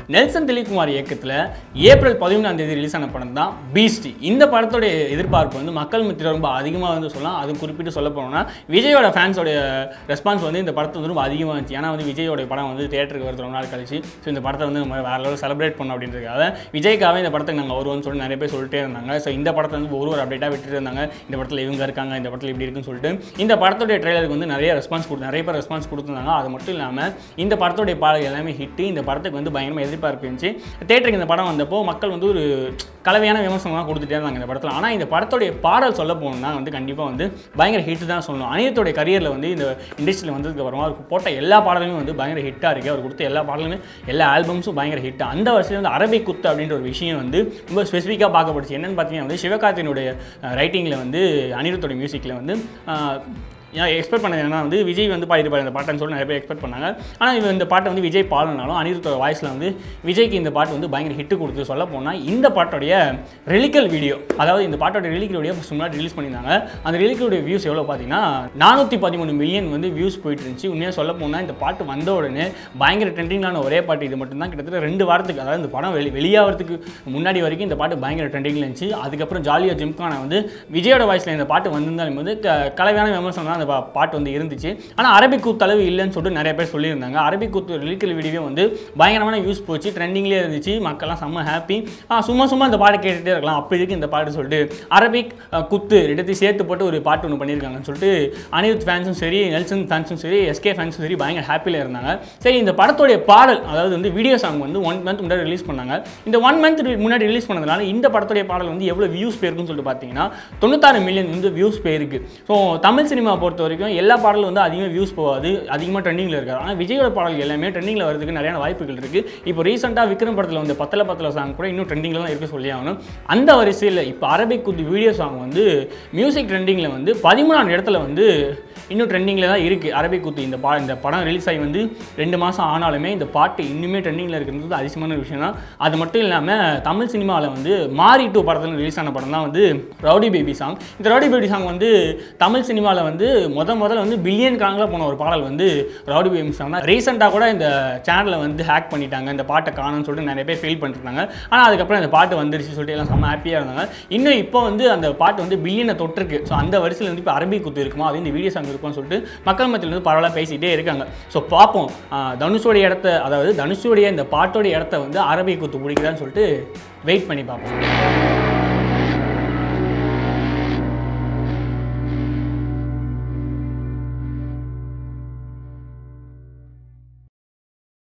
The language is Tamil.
நெல்சன் திலீப்குமார் இயக்கத்தில் ஏப்ரல் பதிமூணாம் தேதி ரிலீஸ் ஆன படம் தான் பீஸ்ட் இந்த படத்தோடைய எதிர்பார்ப்பு வந்து மக்கள் மத்தியில் ரொம்ப அதிகமாக வந்து சொல்லலாம் அது குறிப்பிட்டு சொல்ல போனோம்னா விஜயோட ஃபேன்ஸோடைய ரெஸ்பான்ஸ் வந்து இந்த படத்தை வந்து ரொம்ப அதிகமாக இருந்துச்சு ஏன்னா வந்து விஜயோட படம் வந்து தேட்டருக்கு வருது ரொம்ப நாள் கழிச்சு ஸோ இந்த படத்தை வந்து நம்ம வேற லெவலில் செலிப்ரேட் பண்ணோம் அப்படின்றதுக்காக விஜய்க்காக இந்த படத்துக்கு நாங்கள் வருவோம்னு சொல்லி நிறைய பேர் சொல்லிட்டே இருந்தாங்க ஸோ இந்த படத்தை வந்து ஒரு ஒரு அப்டேட்டாக விட்டுட்டு இருந்தாங்க இந்த படத்தில் இவங்க இருக்காங்க இந்த படத்தில் இப்படி இருக்குன்னு சொல்லிட்டு இந்த படத்துடைய ட்ரெய்லருக்கு வந்து நிறைய ரெஸ்பான்ஸ் கொடு நிறைய பேர் ரெஸ்பான்ஸ் கொடுத்துருந்தாங்க அது மட்டும் இல்லாமல் இந்த படத்துடைய பாடல் எல்லாமே ஹிட்டு இந்த படத்துக்கு வந்து பயங்கரமாக எதிர்பார்ப்பு இருந்துச்சு தேட்டருக்கு இந்த படம் வந்தப்போ மக்கள் வந்து ஒரு கலவையான விமர்சனமாக கொடுத்துட்டே இருந்தாங்க இந்த படத்தில் ஆனால் இந்த படத்துடைய பாடல் சொல்ல போகணும்னா வந்து கண்டிப்பாக வந்து பயங்கர ஹிட் தான் சொல்லணும் அனிருத்தோடைய கரியரில் வந்து இந்த இண்டஸ்ட்ரியில் வந்ததுக்கு அப்புறமா அவருக்கு போட்ட எல்லா பாடலுமே வந்து பயங்கர ஹிட்டாக இருக்குது அவர் கொடுத்த எல்லா பாடலுமே எல்லா ஆல்பம்ஸும் பயங்கர ஹிட் அந்த வருஷத்துல வந்து அரபிக் குத்து அப்படின்ற ஒரு விஷயம் வந்து ரொம்ப ஸ்பெசிஃபிக்காக பார்க்கப்படுச்சு என்னன்னு பார்த்தீங்கன்னா வந்து சிவகார்த்தினுடைய ரைட்டிங்கில் வந்து அனிருத்தோட மியூசிக்கில் வந்து அஹ், எக்ஸ்பெக்ட் பண்ணது என்னன்னா வந்து விஜய் வந்து பாடிட்டு இந்த பாட்டுன்னு சொல்லி நிறைய பேர் எக்ஸ்பெக்ட் பண்ணாங்க ஆனால் இவன் இந்த பாட்டை வந்து விஜய் பாடினாலும் அனிருத்தோட வாய்ஸில் வந்து விஜய்க்கு இந்த பாட்டு வந்து பயங்கர ஹிட் கொடுத்து சொல்ல போனால் இந்த பாட்டோடைய ரெலிக்கல் வீடியோ அதாவது இந்த பாட்டோட ரெலிக்கல் வீடியோ ஃபஸ்ட் முன்னாடி ரிலீஸ் பண்ணியிருந்தாங்க அந்த ரெலிக்கலுடைய வியூஸ் எவ்வளோ பார்த்தீங்கன்னா நானூற்றி பதிமூணு மில்லியன் வந்து வியூஸ் போயிட்டு இருந்துச்சு உண்மையாக சொல்ல போனால் இந்த பாட்டு வந்த உடனே பயங்கர ட்ரெண்டிங்கான ஒரே பாட்டு இது மட்டும்தான் கிட்டத்தட்ட ரெண்டு வாரத்துக்கு அதாவது இந்த படம் வெளி வெளியாகிறதுக்கு முன்னாடி வரைக்கும் இந்த பாட்டு பயங்கர ட்ரெண்டிங்கில் இருந்துச்சு அதுக்கப்புறம் ஜாலியாக ஜிம்கானா வந்து விஜயோட வாய்ஸில் இந்த பாட்டு வந்திருந்தாலும் வந்து க கலவையான விமர்சனம் தான் அந்த பா- பாட்டு வந்து இருந்துச்சு ஆனால் அரபிக் கூத்து அளவு இல்லைன்னு சொல்லிட்டு நிறைய பேர் சொல்லியிருந்தாங்க அரபிக் கூத்து ரிலிக்கல் வீடியோ வந்து பயங்கரமான வியூஸ் போச்சு ட்ரெண்டிங்லேயே இருந்துச்சு மக்கள்லாம் செம்ம ஹாப்பி சும்மா சும்மா இந்த பாட்டு கேட்டுகிட்டே இருக்கலாம் அப்படி இருக்கு இந்த பாட்டு சொல்லிட்டு அரபிக் அஹ், குத்து ரெண்டுத்தையும் சேர்த்து போட்டு ஒரு பாட்டு ஒன்று பண்ணியிருக்காங்கன்னு சொல்லிட்டு அனிருத் ஃபேன்ஸும் சரி நெல்சன் ஃபேன்ஸும் சரி எஸ்கே ஃபேன்ஸும் சரி பயங்கர ஹாப்பியில் இருந்தாங்க சரி இந்த படத்தோடைய பாடல் அதாவது வந்து வீடியோ சாங் வந்து ஒன் மந்த் முன்னாடி ரிலீஸ் பண்ணாங்க இந்த ஒன் மந்த் முன்னாடி ரிலீஸ் பண்ணதுனால இந்த படத்துடைய பாடல் வந்து எவ்வளோ வியூஸ் போயிருக்குன்னு சொல்லிட்டு பார்த்தீங்கன்னா தொண்ணூத்தாறு மில்லியன் வந்து வியூஸ் போயிருக்கு ஸோ தமிழ் சினிமா பொறுத்த வரைக்கும் எல்லா பாடலும் வந்து அதிகமாக வியூஸ் போகாது அதிகமாக ட்ரெண்டிங்கில் இருக்காது ஆனால் விஜயோட பாடல் எல்லாமே ட்ரெண்டிங்கில் வரதுக்கு நிறைய வாய்ப்புகள் இருக்குது இப்போ ரீசெண்டாக விக்ரம் படத்தில் வந்து பத்தல பத்தல சாங் கூட இன்னும் ட்ரெண்டிங்கில் தான் இருக்க சொல்லி ஆகணும் அந்த வரிசையில் இப்போ அரபிக் குத்து வீடியோ சாங் வந்து மியூசிக் ட்ரெண்டிங்கில் வந்து பதிமூணாம் இடத்துல வந்து இன்னும் ட்ரெண்டிங்கில் தான் இருக்குது அரபிக் குத்து இந்த பா இந்த படம் ரிலீஸ் ஆகி வந்து ரெண்டு மாதம் ஆனாலுமே இந்த பாட்டு இன்னுமே ட்ரெண்டிங்கில் இருக்கிறது அதிசயமான விஷயம் தான் அது மட்டும் இல்லாமல் தமிழ் சினிமாவில் வந்து மாரி டூ படத்தில் ரிலீஸ் ஆன படம் தான் வந்து ரவுடி பேபி சாங் இந்த ரவுடி பேபி சாங் வந்து தமிழ் சினிமாவில் வந்து முத முதல்ல வந்து பில்லியன் கணக்கில் போன ஒரு பாடல் வந்து ரவுடி பேபி சாங் தான் ரீசெண்டாக கூட இந்த சேனலை வந்து ஹேக் பண்ணிட்டாங்க இந்த பாட்டை காணும்னு சொல்லிட்டு நிறைய பேர் ஃபீல் பண்ணிருந்தாங்க ஆனால் அதுக்கப்புறம் இந்த பாட்டு வந்துருச்சு சொல்லிட்டு எல்லாம் செம்ம ஹாப்பியாக இருந்தாங்க இன்னும் இப்போ வந்து அந்த பாட்டு வந்து பில்லியனை தொட்டிருக்கு ஸோ அந்த வரிசையில் வந்து இப்போ அரபிக் குத்து இருக்குமா அது இந்த வீடியோ சாங் இருக்கும்னு சொல்லிட்டு மக்கள் மத்தியில் வந்து பரவாயில்ல பேசிகிட்டே இருக்காங்க ஸோ பார்ப்போம் ஆஹ் தனுஷோடைய இடத்த அதாவது தனுஷோடைய இந்த பாட்டோடைய இடத்த வந்து அரபிக் குத்து பிடிக்குதான்னு சொல்லிட்டு வெயிட் பண்ணி பார்ப்போம்